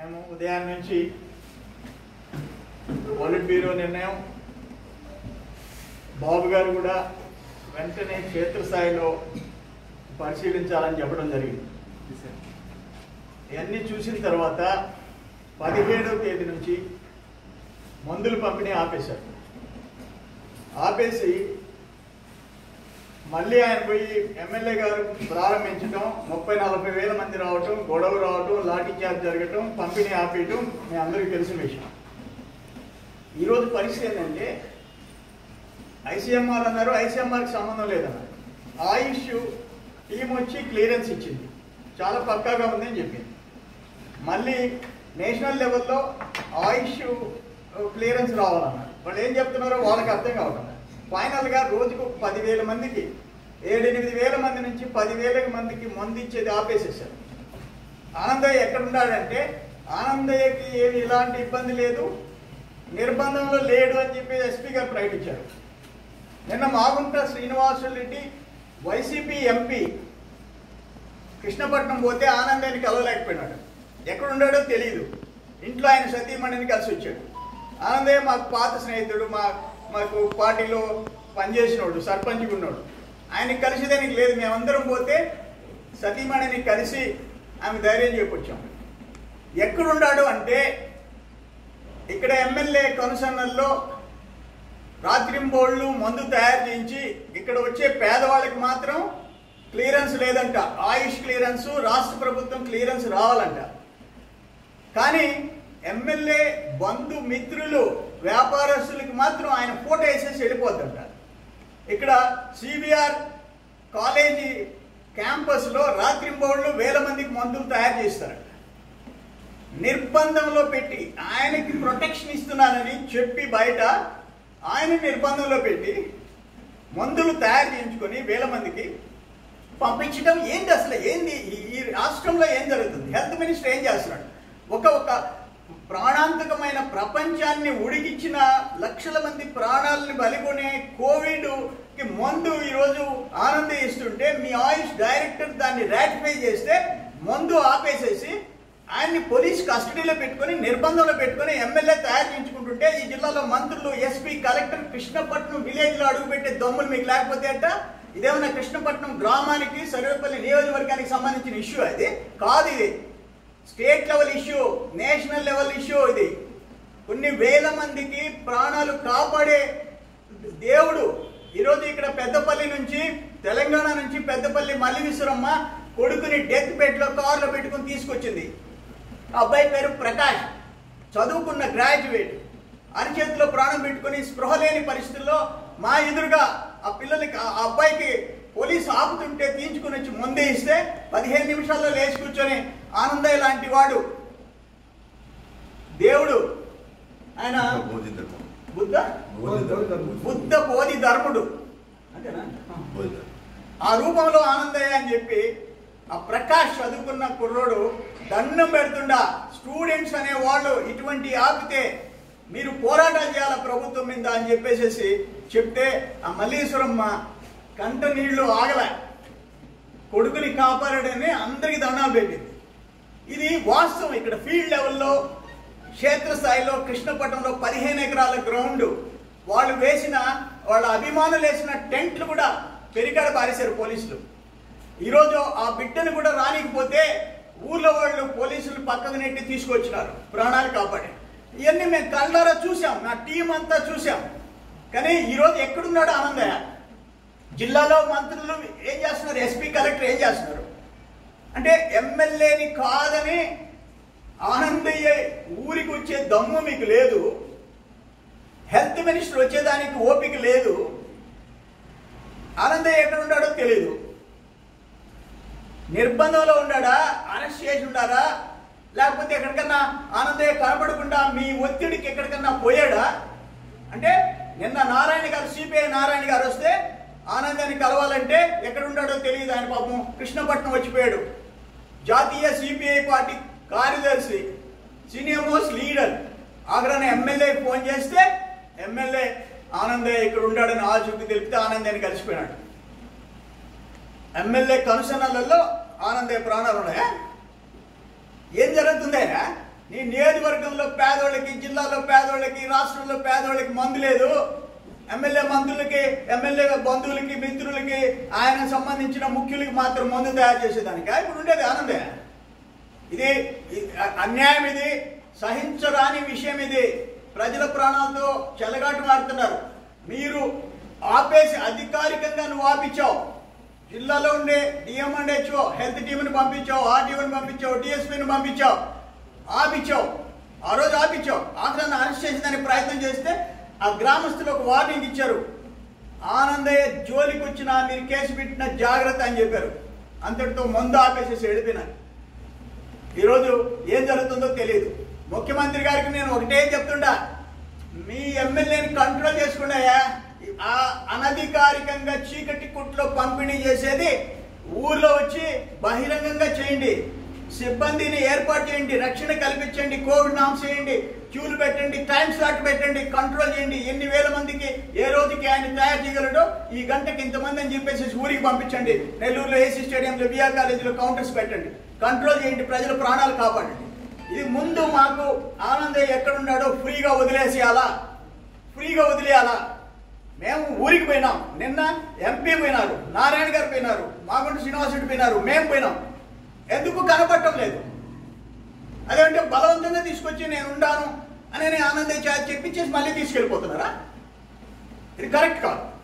మేము ఉదయం నుంచి పోలిట్ బ్యూరో నిర్ణయం బాబు గారు కూడా వెంటనే క్షేత్రస్థాయిలో పరిశీలించాలని చెప్పడం జరిగింది ఇవన్నీ చూసిన తర్వాత పదిహేడవ తేదీ నుంచి మందులు పంపిణీ ఆపేశారు ఆపేసి మళ్ళీ ఆయన పోయి ఎమ్మెల్యే గారు ప్రారంభించడం ముప్పై నలభై వేల మంది రావటం గొడవ రావటం లాఠీ చార్జ్ జరగటం పంపిణీ ఆపేయటం మీ అందరికీ తెలిసిన విషయం ఈరోజు పరిస్థితి ఏంటంటే ఐసీఎంఆర్ అన్నారు ఐసీఎంఆర్కి సంబంధం లేదన్నారు ఆయుష్ టీం వచ్చి క్లియరెన్స్ ఇచ్చింది చాలా పక్కాగా ఉందని చెప్పింది మళ్ళీ నేషనల్ లెవెల్లో ఆయుష్ క్లియరెన్స్ రావాలన్నారు వాళ్ళు ఏం చెప్తున్నారో వాళ్ళకి అర్థం కావటం ఫైనల్గా రోజుకు పదివేల మందికి ఏడెనిమిది వేల మంది నుంచి పదివేల మందికి మందు ఇచ్చేది ఆపేసేసారు ఆనందయ్య ఎక్కడున్నాడంటే ఆనందయ్యకి ఏమి ఇలాంటి ఇబ్బంది లేదు నిర్బంధంలో లేడు అని చెప్పి ఎస్పీ గారు ప్రకటించారు నిన్న మాగుంట శ్రీనివాసులు రెడ్డి వైసీపీ ఎంపీ కృష్ణపట్నం పోతే ఆనందాన్ని కలవలేకపోయినాడు ఎక్కడున్నాడో తెలియదు ఇంట్లో ఆయన సతీమణిని కలిసి వచ్చాడు ఆనందయ్య మాకు పాత స్నేహితుడు మా మాకు పార్టీలో పనిచేసినోడు సర్పంచ్గా ఉన్నాడు ఆయన కలిసేదానికి లేదు మేమందరం పోతే సతీమణిని కలిసి ఆమె ధైర్యం చెప్పొచ్చాం ఎక్కడున్నాడు అంటే ఇక్కడ ఎమ్మెల్యే కనుసన్నల్లో రాత్రింబోళ్ళు మందు తయారు చేయించి ఇక్కడ వచ్చే పేదవాళ్ళకి మాత్రం క్లియరెన్స్ లేదంట ఆయుష్ క్లియరెన్స్ రాష్ట్ర ప్రభుత్వం క్లియరెన్స్ రావాలంట కానీ ఎమ్మెల్యే బంధు మిత్రులు వ్యాపారస్తులకి మాత్రం ఆయన ఫోటో వేసేసి వెళ్ళిపోతుంట ఇక్కడ సిబిఆర్ కాలేజీ క్యాంపస్లో రాత్రింబోళ్ళు వేల మందికి మందులు తయారు చేస్తారంట నిర్బంధంలో పెట్టి ఆయనకి ప్రొటెక్షన్ ఇస్తున్నానని చెప్పి బయట ఆయన నిర్బంధంలో పెట్టి మందులు తయారు చేయించుకొని వేల మందికి పంపించడం ఏంటి అసలు ఏంది ఈ- ఈ రాష్ట్రంలో ఏం జరుగుతుంది హెల్త్ మినిస్టర్ ఏం చేస్తున్నాడు ఒక ఒక ప్రాణాంతకమైన ప్రపంచాన్ని ఉడికిచ్చిన లక్షల మంది ప్రాణాలను బలిగొనే కోవిడ్ కి మందు ఈరోజు ఆనందిస్తుంటే మీ ఆయుష్ డైరెక్టర్ దాన్ని రాటిఫై చేస్తే మందు ఆపేసేసి ఆయన్ని పోలీస్ కస్టడీలో పెట్టుకొని నిర్బంధంలో పెట్టుకొని ఎమ్మెల్యే తయారు చేయించుకుంటుంటే ఈ జిల్లాలో మంత్రులు ఎస్పీ కలెక్టర్ కృష్ణపట్నం విలేజ్ లో అడుగుపెట్టే దమ్ములు మీకు లేకపోతే అట్ట ఇదేమన్నా కృష్ణపట్నం గ్రామానికి సర్వేపల్లి నియోజకవర్గానికి సంబంధించిన ఇష్యూ అది కాదు ఇది state level issue national level issue ఇది కొన్ని వేల మందికి ప్రాణాలు కాపాడే దేవుడు ఈరోజు ఇక్కడ పెద్దపల్లి నుంచి తెలంగాణ నుంచి పెద్దపల్లి మల్లివిశ్వరమ్మ కొడుకుని డెత్ బెడ్ లో కారులో పెట్టుకుని తీసుకొచ్చింది ఆ అబ్బాయి పేరు ప్రకాష్ చదువుకున్న గ్రాడ్యుయేట్ అరిచేతిలో ప్రాణం పెట్టుకుని స్పృహ లేని పరిస్థితుల్లో మా ఎదురుగా ఆ పిల్లలకి ఆ అబ్బాయికి పోలీసు ఆపుతుంటే తీయించుకుని వచ్చి ముందే ఇస్తే పదిహేను నిమిషాల్లో లేచి కూర్చొని ఆనందయ్య లాంటి వాడు దేవుడు ఆయన బుద్ధ బుద్ధ బోధి ధర్ముడు అంతేనా ఆ రూపంలో ఆనందయ్య అని చెప్పి ఆ ప్రకాష్ చదువుకున్న కుర్రోడు దండం పెడుతుండా స్టూడెంట్స్ అనే వాళ్ళు ఇటువంటి ఆపితే మీరు పోరాటాలు చేయాల ప్రభుత్వం మీద అని చెప్పేసేసి చెప్తే ఆ మల్లీశ్వరమ్మ కంట నీళ్లు ఆగలే కొడుకుని కాపాడని అందరికి దండాలు పెట్టింది ఇది వాస్తవం ఇక్కడ ఫీల్డ్ లెవెల్లో క్షేత్రస్థాయిలో కృష్ణపట్నంలో పదిహేను ఎకరాల గ్రౌండ్ వాళ్ళు వేసిన వాళ్ళ అభిమానులు వేసిన టెంట్లు కూడా పెరికాడ పారేశారు పోలీసులు ఈరోజు ఆ బిడ్డను కూడా రానికపోతే ఊర్లో వాళ్ళు పోలీసులు పక్కకు నెట్టి తీసుకొచ్చినారు ప్రాణాలు కాపాడి ఇవన్నీ మేము కళ్ళారా చూసాం నా టీం అంతా చూసాం కానీ ఈరోజు ఎక్కడున్నాడు ఆనందయ్య జిల్లాలో మంత్రులు ఏం చేస్తున్నారు ఎస్పీ కలెక్టర్ ఏం చేస్తున్నారు అంటే ఎమ్మెల్యేని కాదని ఆనందయ్య ఊరికి వచ్చే దమ్ము మీకు లేదు హెల్త్ మినిస్టర్ వచ్చేదానికి ఓపిక లేదు ఆనందయ్య ఎక్కడ ఉన్నాడో తెలియదు నిర్బంధంలో ఉన్నాడా అరెస్ట్ చేసి ఉన్నారా లేకపోతే ఎక్కడికన్నా ఆనందయ్య కనపడకుండా మీ ఒత్తిడికి ఎక్కడికన్నా పోయాడా అంటే నిన్న నారాయణ గారు సిపిఐ నారాయణ గారు వస్తే ఆనందాన్ని కలవాలంటే ఎక్కడ ఉన్నాడో తెలియదు ఆయన పాపం కృష్ణపట్నం వచ్చిపోయాడు జాతీయ సిపిఐ పార్టీ కార్యదర్శి సీనియర్ మోస్ట్ లీడర్ ఆగ్రహణ ఎమ్మెల్యేకి ఫోన్ చేస్తే ఎమ్మెల్యే ఆనందయ్య ఇక్కడ ఉన్నాడని ఆచూకీ తెలిపితే ఆనందాన్ని కలిసిపోయినాడు ఎమ్మెల్యే కనుసనలలో ఆనందయ్య ప్రాణాలు ఉన్నాయా ఏం జరుగుతుందయ్యా నీ పేదోళ్ళకి జిల్లాలో పేదోళ్ళకి రాష్ట్రంలో పేదోళ్ళకి మందు లేదు ఎమ్మెల్యే మంత్రులకి ఎమ్మెల్యే బంధువులకి మిత్రులకి ఆయన సంబంధించిన ముఖ్యులకి మాత్రం మందు తయారు చేసేదానికి ఇప్పుడు ఉండేది ఆనందే ఇది ఇది అన్యాయం ఇది సహించరాని విషయం ఇది ప్రజల ప్రాణాలతో చెలగాటు మారుతున్నారు మీరు ఆపేసి అధికారికంగా నువ్వు ఆపించావు జిల్లాలో ఉండే డిఎం అండ్ హెచ్ఓ హెల్త్ టీంని పంపించావు ఆర్టీఓని పంపించావు డిఎస్పీని పంపించావు ఆపించావు ఆ రోజు ఆపించావు ఆఖరాన్ని అరెస్ట్ చేసేదానికి ప్రయత్నం చేస్తే ఆ గ్రామస్తులు ఒక వార్నింగ్ ఇచ్చారు ఆనందయ్య జోలికి వచ్చినా మీరు కేసు పెట్టిన జాగ్రత్త అని చెప్పారు అంతటితో మందు ఆపేసేసి వెళ్ళిపోయినారు ఈరోజు ఏం జరుగుతుందో తెలియదు ముఖ్యమంత్రి గారికి నేను ఒకటే చెప్తుండా మీ ఎమ్మెల్యేని కంట్రోల్ చేసుకున్నాయా ఆ అనధికారికంగా చీకటి కుట్లో పంపిణీ చేసేది ఊర్లో వచ్చి బహిరంగంగా చేయండి సిబ్బందిని ఏర్పాటు చేయండి రక్షణ కల్పించండి కోవిడ్ నామ్స్ చేయండి క్యూలు పెట్టండి టైం స్లాట్ పెట్టండి కంట్రోల్ చేయండి ఎన్ని వేల మందికి ఏ రోజుకి ఆయన తయారు చేయగలడో ఈ గంటకి ఇంతమంది అని చెప్పేసి ఊరికి పంపించండి నెల్లూరులో ఏసీ స్టేడియంలో బిఆర్ కాలేజీలో కౌంటర్స్ పెట్టండి కంట్రోల్ చేయండి ప్రజల ప్రాణాలు కాపాడండి ఇది ముందు మాకు ఆనందయ్య ఎక్కడున్నాడో ఫ్రీగా వదిలేసేయాలా ఫ్రీగా వదిలేయాలా మేము ఊరికి పోయినాం నిన్న ఎంపీ పోయినారు నారాయణ గారు పోయినారు మాగుంట శ్రీనివాసుడు పోయినారు మేము పోయినాం ఎందుకు కనపడటం లేదు అదేంటే బలవంతంగా తీసుకొచ్చి నేను ఉండాను అని నేను ఆనందయ్య చేత చెప్పించేసి మళ్ళీ తీసుకెళ్ళిపోతున్నారా ఇది కరెక్ట్ కాదు